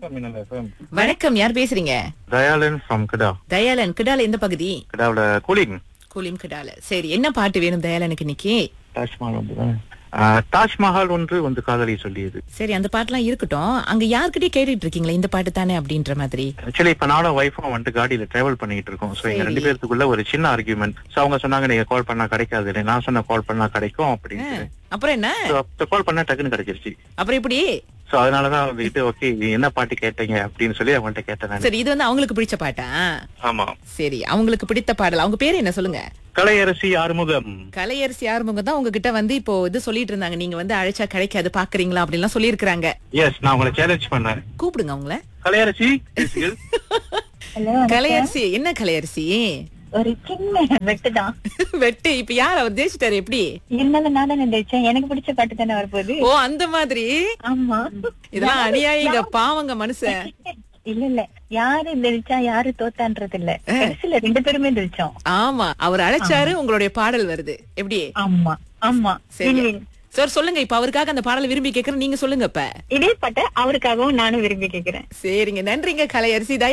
வணக்கம் மின்னல் எஃப்எம் வணக்கம் யார் பேசுறீங்க தயாளன் ஃப்ரம் கிடா தயாளன் கிடால எந்த பகுதி கிடாவோட கூலிங் கூலிம் கிடால சரி என்ன பாட்டு வேணும் தயாளனுக்கு இன்னைக்கு தாஜ்மஹால் வந்து தாஜ்மஹால் ஒன்று வந்து காதலி சொல்லியது சரி அந்த பாட்டுலாம் இருக்கட்டும் அங்க யார்கிட்டயே கேட்டுட்டு இருக்கீங்களா இந்த பாட்டு தானே அப்படின்ற மாதிரி ஆக்சுவலி இப்ப நானும் ஒய்ஃபும் வந்துட்டு காடியில டிராவல் பண்ணிட்டு இருக்கோம் சோ எங்க ரெண்டு பேர்த்துக்குள்ள ஒரு சின்ன ஆர்குமெண்ட் சோ அவங்க சொன்னாங்க நீங்க கால் பண்ணா கிடைக்காது இல்லை நான் சொன்ன கால் பண்ணா கிடைக்கும் அப்படின்னு அப்புறம் என்ன கால் பண்ணா டக்குன்னு கிடைச்சிருச்சு அப்புறம் எப்படி சோ அதனாலதான் வந்துட்டு ஓகே என்ன பாட்டு கேட்டீங்க அப்படின்னு சொல்லி அவங்கள்ட்ட கேட்டேன் நான் சரி இது வந்து அவங்களுக்கு பிடிச்ச பாட்டா ஆமா சரி அவங்களுக்கு பிடித்த பாடல் அவங்க பேரு என்ன சொல்லுங்க கலையரசி ஆறுமுகம் கலையரசி ஆறுமுகம் தான் உங்ககிட்ட வந்து இப்போ இது சொல்லிட்டு இருந்தாங்க நீங்க வந்து அழைச்சா கிடைக்காது பாக்குறீங்களா அப்படின்லாம் சொல்லியிருக்கிறாங்க எஸ் நான் உங்களை சேலஞ்ச் பண்ணேன் கூப்பிடுங்க அவங்கள கலையரசி பேசுங்கள். ஹலோ கலையரசி என்ன கலையரசி ஒரு சின்ன வெட்டு தான் வெட்டு இப்ப யார் அவர் தேய்ச்சிட்டாரு எப்படி இருந்தாலும் நான் தானே நினைச்சேன் எனக்கு பிடிச்ச பாட்டு தானே வரப்போகுது ஓ அந்த மாதிரி ஆமா இதெல்லாம் அநியாயிங்க பாவங்க மனுஷன் இல்ல இல்ல யாரு தெளிச்சா யாரு தோத்தான்றது இல்ல கடைசியில ரெண்டு பேருமே தெளிச்சோம் ஆமா அவர் அழைச்சாரு உங்களுடைய பாடல் வருது எப்படி ஆமா ஆமா சரி win win. சார் சொல்லுங்க இப்ப அவருக்காக அந்த பாடலை விரும்பி கேக்குறேன் நீங்க சொல்லுங்க இப்ப இதே பாட்டை அவருக்காகவும் நானும் விரும்பி கேக்குறேன் சரிங்க நன்றிங்க கலையரசி தயா